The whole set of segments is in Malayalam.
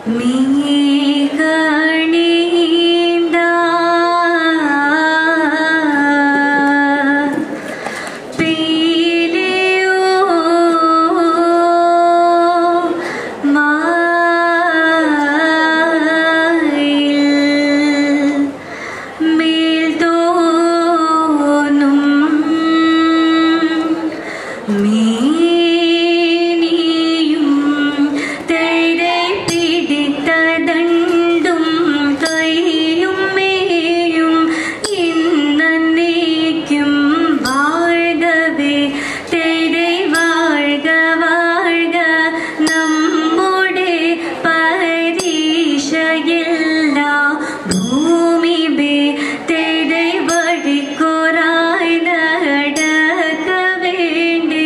മേനിയും തേരെ പിടിത്തതണ്ടും കൈയും മേയും ഇന്നേക്കും വാഴ്കവേ തേരെ വാഴ്ക വാഴ്ക നമ്മുടെ പരീക്ഷയെല്ലാം ഭൂമി ബേ തേരെ വഴിക്കുറായി നടക്ക വേണ്ടി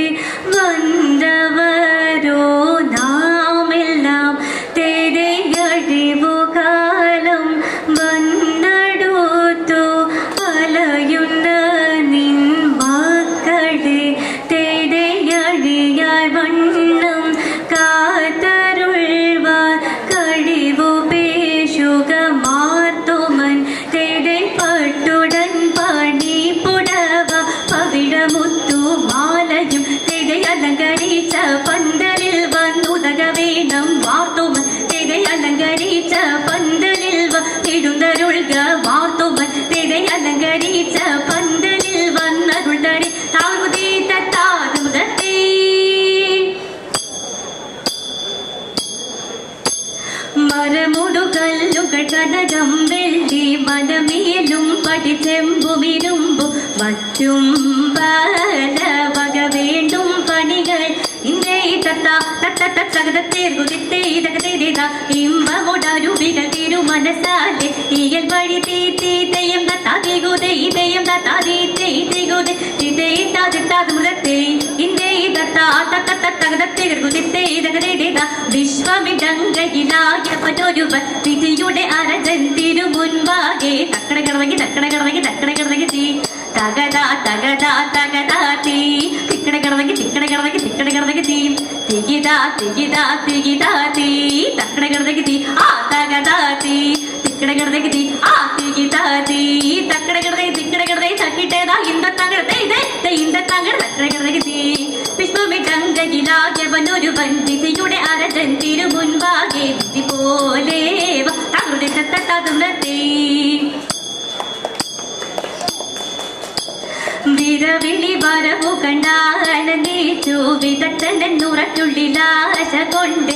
വന്നവരോ നാമെല്ലാം തേരെ അഴിവുകാലം വന്നടുത്തു അലയുന്ന നിൻ മക്കളെ തേരെ അഴിയായി വണ്ണം കാത്തരുൾവാൻ കഴിവു പേശുക മാർത്തുമൻ തേടെ പട്ടുടൻ പണി പുടവ പവിഴമുത്തു മാലയും തേടെ അലങ്കരിച്ച പന്തലിൽ വന്നുതക വേണം വാർത്തുമൻ തേടെ അലങ്കരിച്ച പന്തലിൽ വന്നിടുന്നരുൾക വാർത്തുമൻ തേടെ അലങ്കരിച്ച പന്തലിൽ വന്നരുൾതടി താഴ്മുതേ തത്താതുമുതത്തേ മരമുടുകല്ലുകൾ കനകം വെള്ളി മനമേലും പടിച്ചെമ്പുമിരുമ്പും മറ്റും പല വക വേണ്ടും പണികൾ ഇന്നേ തത്ത തത്ത തകതത്തേർകുതിത്തേ തകതേത ഇമ്പമുടരുവികൾ തിരുമനസാലെ ഈയൽ വഴി തീ തീ തെയ്യം തത്താതികുതേ തെയ്യം തത്താതി തികുതേ തിതേ താതിത്താതുമുതത്തേ ഇന്നേ തത്ത തത്ത തകതത്തേർകുതിത്തേ തകതേത വിശ്വമിടങ്കയിലായവനൊരുവൻ വിധിയുടെ അരജൻ തിരുമുൻപാകെ തക്കട കിടവങ്ങി തക്കട കിടവങ്ങി തക്കട കിടവങ്ങി തീ തകതാ തകതാ തകതാ തീ തിക്കട കിടവങ്ങി തിക്കട കിടവങ്ങി തിക്കട കിടവങ്ങി തീ തികിതാ തികിതാ തികിതാ തീ തക്കട കിടവങ്ങി തീ ആ തകതാ തീ തിക്കട കിടവങ്ങി തീ ആ തികിതാ തീ തക്കട കിടവങ്ങി തിക്കട കിടവങ്ങി തക്കിട്ടേതാ ഇന്ത തങ്ങട തേ തേ ഇന്ത തങ്ങട തക്കട കിടവങ്ങി തീ വിഷ്ണുമിടങ്കയിലായവനൊരു വന്ദിതയുടെ അരജൻ തിരുമുൻപാകെ വിധി പോലെ തകൃതി തത്തതുണത്തേ വിരവിളി വരവു കണ്ടാനന്ദിച്ചു വിദഗ്ധനെന്നുറച്ചുള്ളിലാശ കൊണ്ട്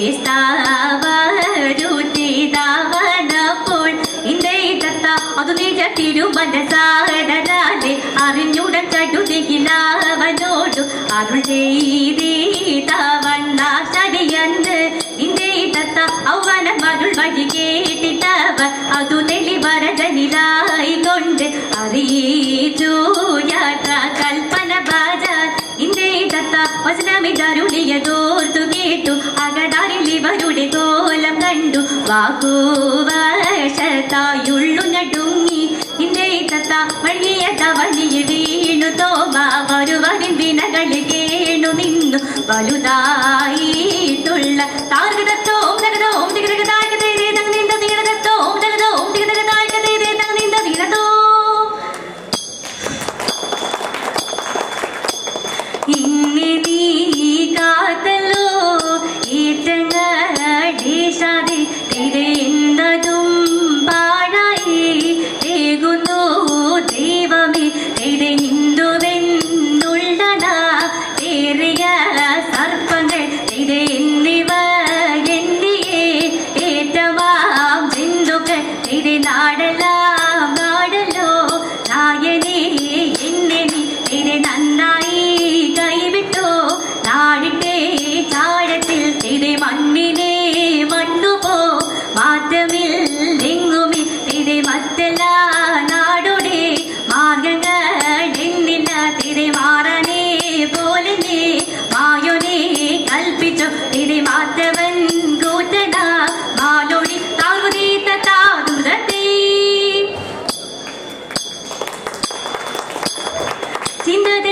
വേസ്താവരുത്തിതാവനപ്പോൾ ഇന്ദേ തത്ത അതു നിജ തിരുമനസാരനാലെ അറിഞ്ഞുടൻ ചടുതിയിലാവനോടു അരുൾ ചെയ്തീതവണ്ണ ശരിയന്ന് ഇന്ദേ തത്ത ഔവന മരുൾ വഴി കേട്ടിട്ടവ അതു തെളിവരജനിലായി കൊണ്ട് അറിയിച്ചു യാത്ര കൽപ്പന ബാജാർ ഇന്ദേ തത്ത വചനമിതരുളിയതോർത്തു കേട്ടു അകടാരിൽ ഇവരുടെ കോലം കണ്ടു വാക്കുവശത്തായുള്ളു നടുങ്ങി ഇന്ദേ തത്ത വഴിയത വഴിയ വീണു തോമ വരുവരിൻ വിനകളി കേണു നിന്നു വലുതായിട്ടുള്ള താർഗതത്തോം തകതോം തികതകതായകതേ തക നിന്ദ തികതകത്തോം തകതോം തികതകതായകതേ തക നിന്ദ തികതോ ഇന്നെ നീ കാത്തല്ലോ ഏറ്റങ്ങടേശാതെ തിരയുന്നതും പാഴായി ഏകുന്നു ദൈവമേ തിര ഹിന്ദുവെന്നുള്ളന ഏറിയ സർപ്പങ്ങൾ തിര എന്നിവ എന്നിയെ ഏറ്റവാം ജന്തുക്കൾ തിര നാടലാം നാടല്ലോ നായനെ എന്നെ നീ തിര നന്നായി കൈവിട്ടോ നാടിന്റെ ചാഴത്തിൽ തിര മണ്ണിനെ മണ്ണുപോ മാറ്റമില്ലെങ്ങുമി തിര മറ്റല്ല നാടുടെ മാർഗങ്ങൾ എന്നില്ല തിര മാറനെ പോലെ മായൊനെ കൽപ്പിച്ചു തിര മാറ്റവൻ കൂട്ടന മാലോടി താഴ്വതീത്ത താതുതത്തേ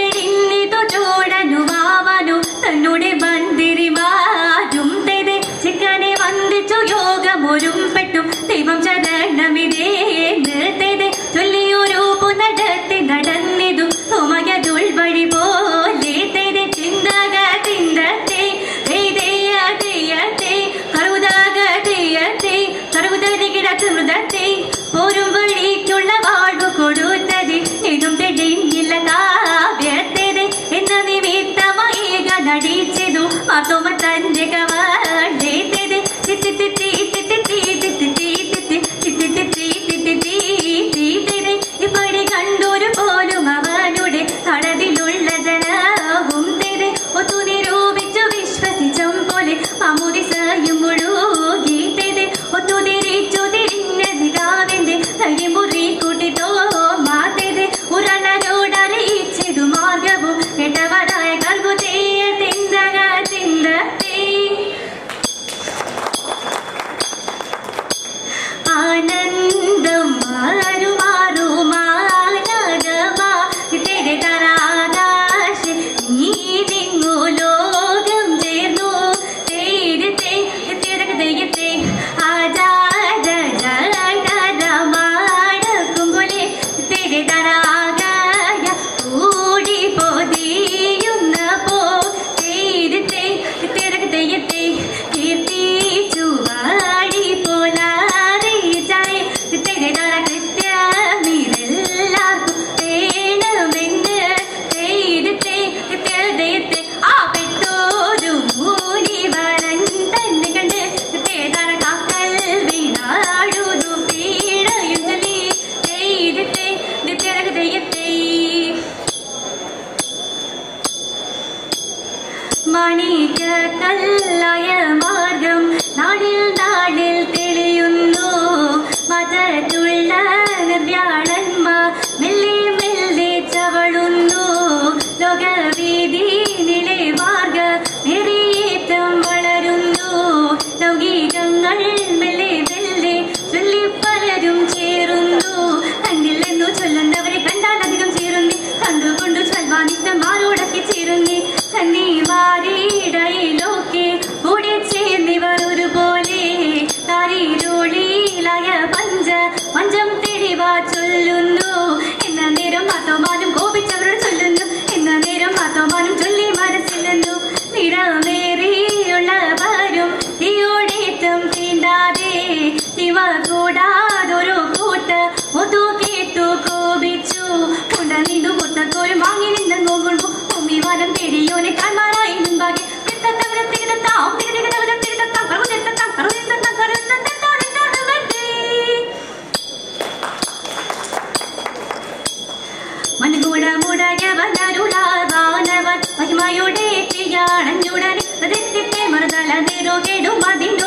ചിന്തതെളിന്നിതു ചോടനു മാവനു തന്നുടെ മന്ദിരി മാരും തെരെ ചിട്ട ലോകമൊരും പെട്ടും ദൈവം ചരണമിതേ നിർത്തേതെ ചൊല്ലിയൊരു പുനടത്തി നടന്നിതു തുമയതുൾ വഴി പോലെ തേതെ ചിന്തക ചിന്തത്തെ കറുതാക തെയ്യത്തെ കറുതരികിടത്ത് മൃതത്തെ പോരും വഴിക്കുള്ള വാഴ്വ് കൊടുത്തത് ഇതും തെടിഞ്ഞില്ല കാവ്യത്തേത് എന്ന നിമിത്തമായി നടിച്ചതു മാത്തോമ തന്റെ കവാടേത്തത് ഇപ്പടി കണ്ടൊരു പോലും അവനുടെ കടതിലുള്ള ജനവും തെരെ ഒത്തു നിരൂപിച്ചു വിശ്വസിച്ചും പോലെ അമുദിസയും മുഴുകി തെരെ ഒത്തു തിരിച്ചു തിരിഞ്ഞത് കാവിന്റെ കരിമുറി കൂട്ടിട്ടോ മാറ്റത് ഉരണരോടറിയിച്ചതു മാർഗവും കെട്ടവരായ കൽവു തെയ്യ തിന്തക തിന്തത്തേ ആനന്ദം മാറുമാറുമാനഗമാ തിരെ തരാകാശ നീ നിങ്ങു ലോകം ചേർന്നു തേരത്തെ തിരക്ക് തെയ്യത്തെ ആജാദ ജാടമാടക്കുമ്പോലെ തിരെ തരാകായ കൂടി പൊതിയുന്ന പോ തേരത്തെ തിരക്ക് തെയ്യത്തെ കീർത്തിച്ചു വാടി പോലാറിച്ചായി തിരതറ കൃത്യമിതെല്ലാവർക്കും വേണമെന്ന് തേരത്തെ തെയ്യത്തെ ആ പെട്ടോരു മൂനിവരൻ തന്നെ കണ്ട് തേതറ കാക്കൽ വീണാടുന്നു പീടയും ചൊല്ലി തേരത്തെ തിരക്ക് തെയ്യത്തെ മണിക കല്ലായ മാർഗം നാടിൽ നാടിൽ തെളിയുന്നു മതത്തുള്ള നിർവ്യാളന്മാർ മെല്ലെ മെല്ലെ ചവളുന്നു ലോകവീതി നിലെ മാർഗ നിറയേറ്റം വളരുന്നു ലൗകികങ്ങൾ മെല്ലെ മെല്ലെ ചൊല്ലി പലരും ചേരുന്നു കണ്ടില്ലെന്നു ചൊല്ലുന്നവരെ കണ്ടാൽ അധികം ചേരുന്നി കണ്ടുകൊണ്ടു ചൽവാനിഷ്ടം മാറോടൊക്കെ ചേരുന്നി കന്നി മാറിയിടയിലൊക്കെ കൂടി ചേർന്നിവർ ഒരുപോലെ താരിരുളിലായ പഞ്ച പഞ്ചം തെളിവാ ചൊല്ലുന്നു എന്ന നേരം മാത്തോമാനും കോപിച്ചവരോട് ചൊല്ലുന്നു എന്ന നേരം മാത്തോമാനും ചൊല്ലി മനസ്സിലുന്നു നിറമേറിയുള്ളവരും തീയോടേറ്റം തീണ്ടാതെ ശിവ കൂടാതൊരു കൂട്ട ഒതു കേട്ടു കോപിച്ചു കൊണ്ട നീണ്ടു മുട്ടത്തോരും വാങ്ങി നിന്ന് നോക്കുമ്പോ ഭൂമി വനം തേടിയോനെ കാണാനായി മുൻപാകെ തിരുത്തത്തകരം തിരുത്താം തിരുത്തിരുത്തകരം തിരുത്താം കറു തിരുത്താം കറു തിരുത്താം കറു മനുകൂടമുടയവനരുളാവാനവൻ മഹിമയുടെ തീയാണഞ്ഞുടനെ മറുതല നിറുകെടും അതിന